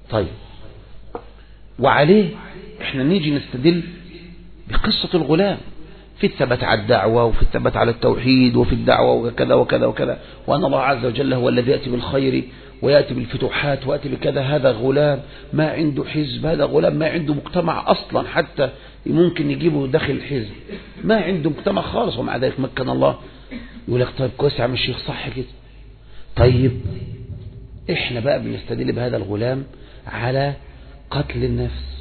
طيب وعليه احنا نيجي نستدل بقصة الغلام في الثبات على الدعوة وفي الثبات على التوحيد وفي الدعوة وكذا وكذا وكذا وأن الله عز وجل هو الذي يأتي بالخير ويأتي بالفتوحات ويأتي بكذا هذا غلام ما عنده حزب هذا غلام ما عنده مجتمع أصلا حتى ممكن يجيبه داخل الحزب ما عنده مجتمع خالص ومع ذلك مكن الله يقول لك طيب كويس يا عم الشيخ صح كده طيب احنا بقى بنستدل بهذا الغلام على قتل النفس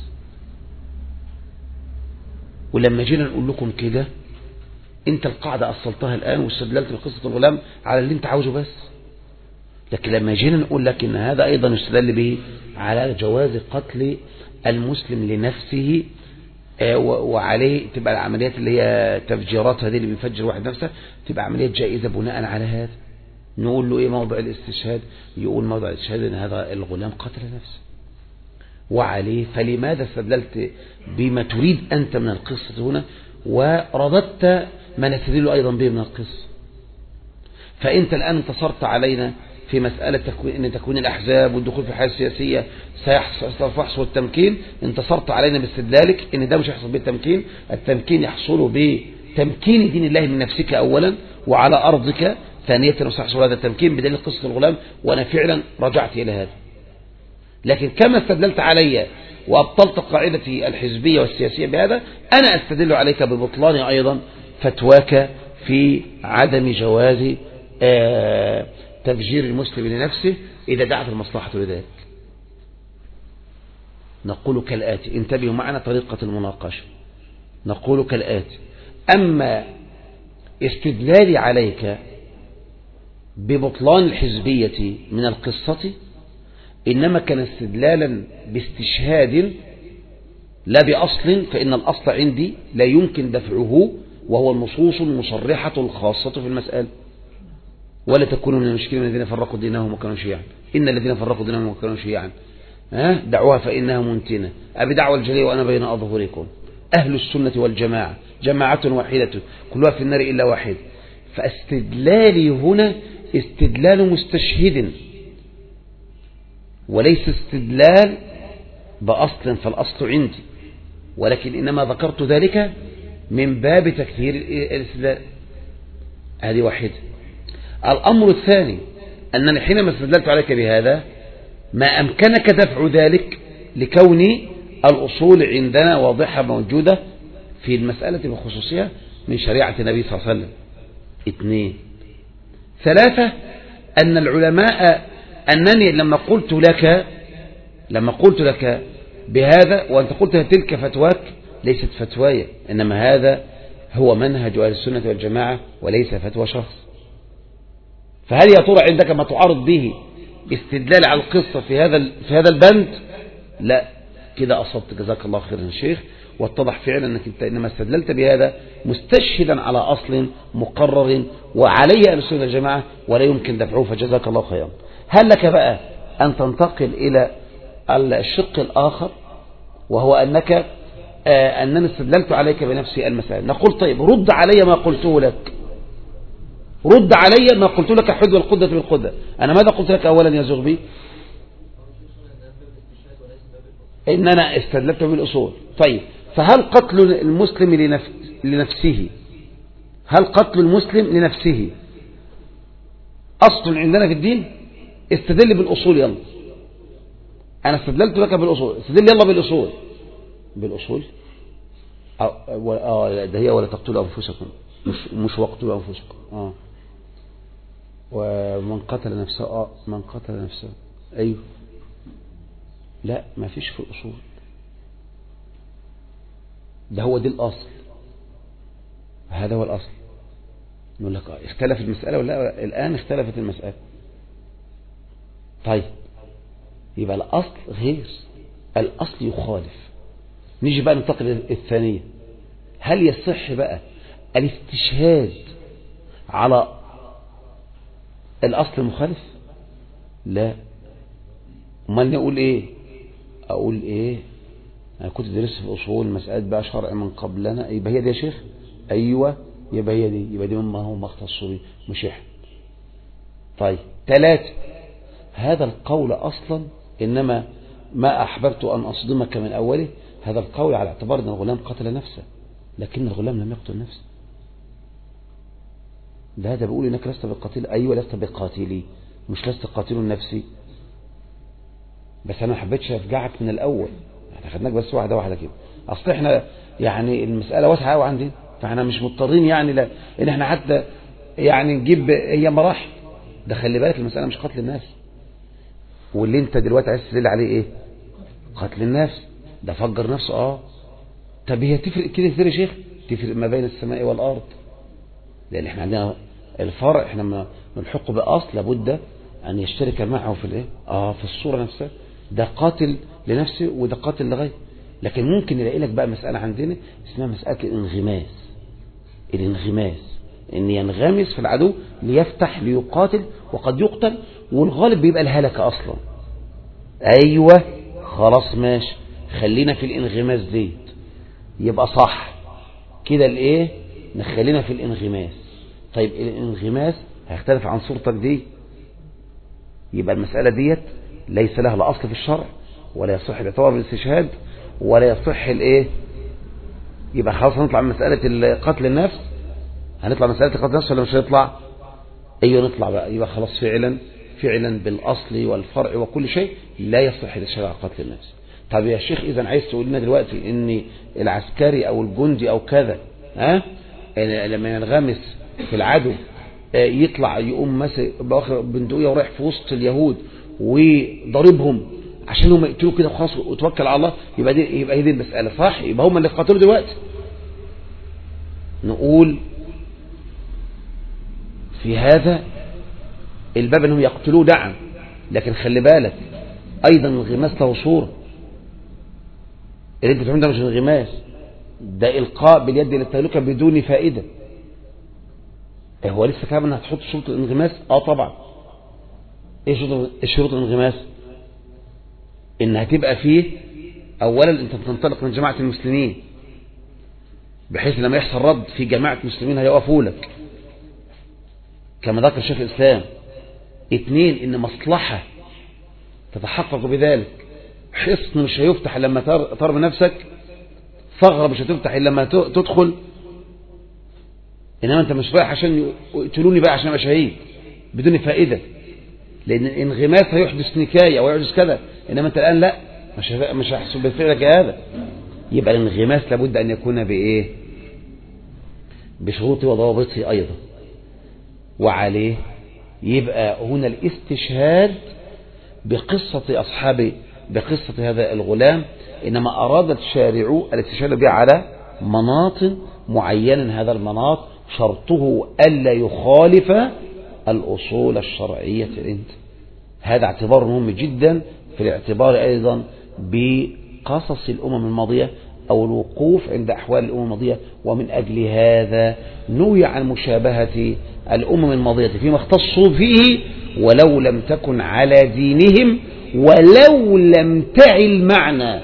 ولما جينا نقول لكم كده انت القاعدة أصلتها الآن واستدللت بقصة الغلام على اللي انت عاوزه بس لكن لما جينا نقول لك ان هذا ايضا يستدل به على جواز قتل المسلم لنفسه وعليه تبقى العمليات اللي هي تفجيرات هذه اللي بيفجر واحد نفسه تبقى عمليات جائزة بناء على هذا نقول له ايه موضع الاستشهاد يقول موضع الاستشهاد ان هذا الغلام قتل نفسه وعليه فلماذا استدللت بما تريد أنت من القصة هنا ورددت ما نستدل أيضا به من القصة فأنت الآن انتصرت علينا في مسألة تكوين أن تكوين الأحزاب والدخول في الحياة السياسية سيحصل التمكين انتصرت علينا باستدلالك أن ده مش هيحصل بالتمكين التمكين يحصل بتمكين دين الله من نفسك أولا وعلى أرضك ثانية وسيحصل هذا التمكين بدليل قصة الغلام وأنا فعلا رجعت إلى هذا لكن كما استدللت علي وأبطلت قاعدتي الحزبية والسياسية بهذا أنا أستدل عليك ببطلان أيضا فتواك في عدم جواز تفجير المسلم لنفسه إذا دعت المصلحة لذلك نقول كالآتي انتبهوا معنا طريقة المناقشة نقول كالآتي أما استدلالي عليك ببطلان الحزبية من القصة إنما كان استدلالا باستشهاد لا بأصل فإن الأصل عندي لا يمكن دفعه وهو النصوص المصرحة الخاصة في المسألة ولا تكونوا من المشكلين من الذين فرقوا دينهم وكانوا شيعا إن الذين فرقوا دينهم وكانوا شيعا ها دعوها فإنها منتنة أبي دعوة الجلية وأنا بين أظهركم أهل السنة والجماعة جماعة واحدة كلها في النار إلا واحد فاستدلالي هنا استدلال مستشهد وليس استدلال بأصل فالأصل عندي ولكن إنما ذكرت ذلك من باب تكثير الاستدلال هذه واحدة الأمر الثاني أنني حينما استدللت عليك بهذا ما أمكنك دفع ذلك لكون الأصول عندنا واضحة موجودة في المسألة بخصوصها من شريعة النبي صلى الله عليه وسلم اثنين ثلاثة أن العلماء أنني لما قلت لك لما قلت لك بهذا وأنت قلت تلك فتواك ليست فتوايا إنما هذا هو منهج أهل السنة والجماعة وليس فتوى شخص فهل يا ترى عندك ما تعارض به استدلال على القصة في هذا في هذا البند لا كده أصبت جزاك الله خيرا يا شيخ واتضح فعلا أنك انت إنما استدللت بهذا مستشهدا على أصل مقرر وعليه أهل السنة والجماعة ولا يمكن دفعه فجزاك الله خيرا هل لك بقى أن تنتقل إلى الشق الآخر وهو أنك آه أنني استدللت عليك بنفسي المسائل نقول طيب رد علي ما قلته لك رد علي ما قلت لك حد القدة بالقدة أنا ماذا قلت لك أولا يا زغبي إن أنا استدللت بالأصول طيب فهل قتل المسلم لنفس لنفسه هل قتل المسلم لنفسه أصل عندنا في الدين استدل بالأصول يلا أنا استدللت لك بالأصول استدل يلا بالأصول بالأصول آه ده هي ولا تقتلوا أنفسكم مش مش وقتلوا أنفسكم آه ومن قتل نفسه آه من قتل نفسه أيوه لا ما فيش في الأصول ده هو دي الأصل هذا هو الأصل نقول لك اختلف المسألة ولا الآن اختلفت المسألة طيب يبقى الأصل غير الأصل يخالف نيجي بقى ننتقل الثانية هل يصح بقى الاستشهاد على الأصل المخالف لا امال نقول ايه اقول ايه انا كنت درست في اصول مسألة بقى شرع من قبلنا يبقى هي دي يا شيخ ايوه يبقى هي دي يبقى دي مما هو مختص به مش احنا طيب ثلاثة هذا القول اصلا انما ما أحببت أن أصدمك من أوله هذا القول على اعتبار أن الغلام قتل نفسه لكن الغلام لم يقتل نفسه ده هذا بيقول إنك لست بقاتل أيوة لست بقاتلي مش لست قاتل نفسي بس أنا ما حبيتش أفجعك من الأول احنا خدناك بس واحدة واحدة كده أصل احنا يعني المسألة واسعة قوي عندنا فاحنا مش مضطرين يعني لا إن احنا حتى يعني نجيب هي مراحل ده خلي بالك المسألة مش قتل الناس واللي انت دلوقتي عايز تدل عليه ايه قتل النفس ده فجر نفسه اه طب هي تفرق كده كتير يا شيخ تفرق ما بين السماء والارض لان احنا عندنا الفرع احنا ما نلحقه باصل لابد ان يشترك معه في الايه اه في الصوره نفسها ده قاتل لنفسه وده قاتل لغيره لكن ممكن نلاقي لك بقى مساله عندنا اسمها مساله الانغماس الانغماس ان ينغمس في العدو ليفتح ليقاتل وقد يقتل والغالب بيبقى الهلكة اصلا ايوه خلاص ماشي خلينا في الانغماس ديت يبقى صح كده الايه نخلينا في الانغماس طيب الانغماس هيختلف عن صورتك دي يبقى المسألة ديت ليس لها لا اصل في الشرع ولا يصح الاعتبار بالاستشهاد ولا يصح الايه يبقى خلاص هنطلع من مسألة قتل النفس هنطلع مسألة قتل النفس ولا مش هنطلع ايوه نطلع بقى يبقى خلاص فعلا فعلا بالاصل والفرع وكل شيء لا يصح للشرع قتل النفس طب يا شيخ اذا عايز تقول لنا دلوقتي ان العسكري او الجندي او كذا ها لما ينغمس في العدو يطلع يقوم ماسك باخر بندقيه ورايح في وسط اليهود وضاربهم عشان هم يقتلوا كده وخلاص وتوكل على الله يبقى دي يبقى هي دي المساله صح يبقى هم اللي قاتلوا دلوقتي نقول في هذا الباب انهم يقتلوه دعم لكن خلي بالك ايضا الانغماس له صوره اللي انت بتعمله ده مش انغماس ده القاء باليد للتهلكه بدون فائده هو لسه كمان هتحط شروط الانغماس اه طبعا ايه شروط شروط الانغماس ان هتبقى فيه اولا انت بتنطلق من جماعه المسلمين بحيث لما يحصل رد في جماعه مسلمين هيقفوا لك كما ذكر شيخ الاسلام اثنين ان مصلحه تتحقق بذلك حصن مش هيفتح لما ترمي نفسك ثغره مش هتفتح الا لما تدخل انما انت مش رايح عشان يقتلوني بقى عشان ابقى شهيد بدون فائده لان الانغماس هيحدث نكايه ويحدث كذا انما انت الان لا مش مش هيحصل بفعلك هذا يبقى الانغماس لابد ان يكون بايه بشروطه وضوابطه ايضا وعليه يبقى هنا الاستشهاد بقصة أصحاب بقصة هذا الغلام إنما أراد الشارع الاستشهاد به على مناط معينة هذا المناط شرطه ألا يخالف الأصول الشرعية انت هذا اعتبار مهم جدا في الاعتبار أيضا بقصص الأمم الماضية أو الوقوف عند أحوال الأمم الماضية ومن أجل هذا نوي عن مشابهة الأمم الماضية فيما اختصوا فيه ولو لم تكن على دينهم ولو لم تعي المعنى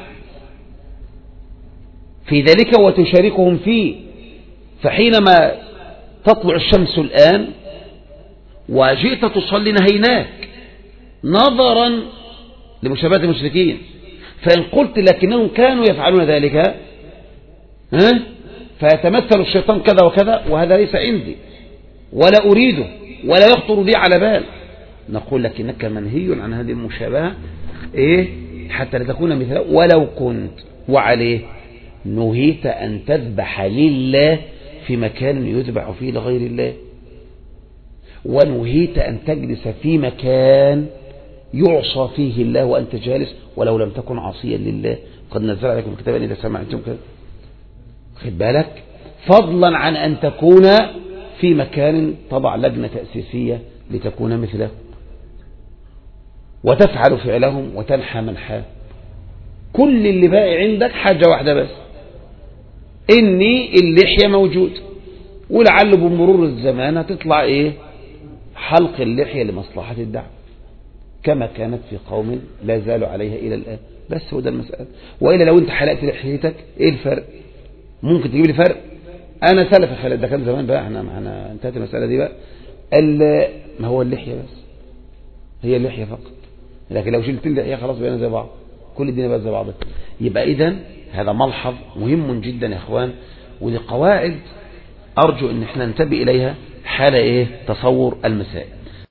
في ذلك وتشاركهم فيه فحينما تطلع الشمس الآن وجئت تصلي نهيناك نظرا لمشابهة المشركين فإن قلت لكنهم كانوا يفعلون ذلك ها فيتمثل الشيطان كذا وكذا وهذا ليس عندي ولا أريده ولا يخطر بي على بال نقول لكنك منهي عن هذه المشابهة إيه حتى لا تكون مثلا ولو كنت وعليه نهيت أن تذبح لله في مكان يذبح فيه لغير الله ونهيت أن تجلس في مكان يعصى فيه الله وأنت جالس ولو لم تكن عاصيا لله قد نزل عليكم كتابا إذا سمعتم كذا خد بالك فضلا عن أن تكون في مكان تضع لجنة تأسيسية لتكون مثله وتفعل فعلهم وتنحى منحاه كل اللي باقي عندك حاجة واحدة بس إني اللحية موجود ولعل بمرور الزمان هتطلع إيه حلق اللحية لمصلحة الدعوة كما كانت في قوم لا زالوا عليها إلى الآن بس هو ده المسألة وإلا لو أنت حلقت لحيتك إيه الفرق ممكن تجيب لي فرق أنا سلف خالد ده كان زمان بقى احنا معنا انتهت المسألة دي بقى ما هو اللحية بس هي اللحية فقط لكن لو شلت اللحية خلاص بقينا زي بعض كل الدنيا بقى زي بعضها يبقى إذا هذا ملحظ مهم جدا يا إخوان ودي قواعد أرجو أن احنا ننتبه إليها حال إيه تصور المسائل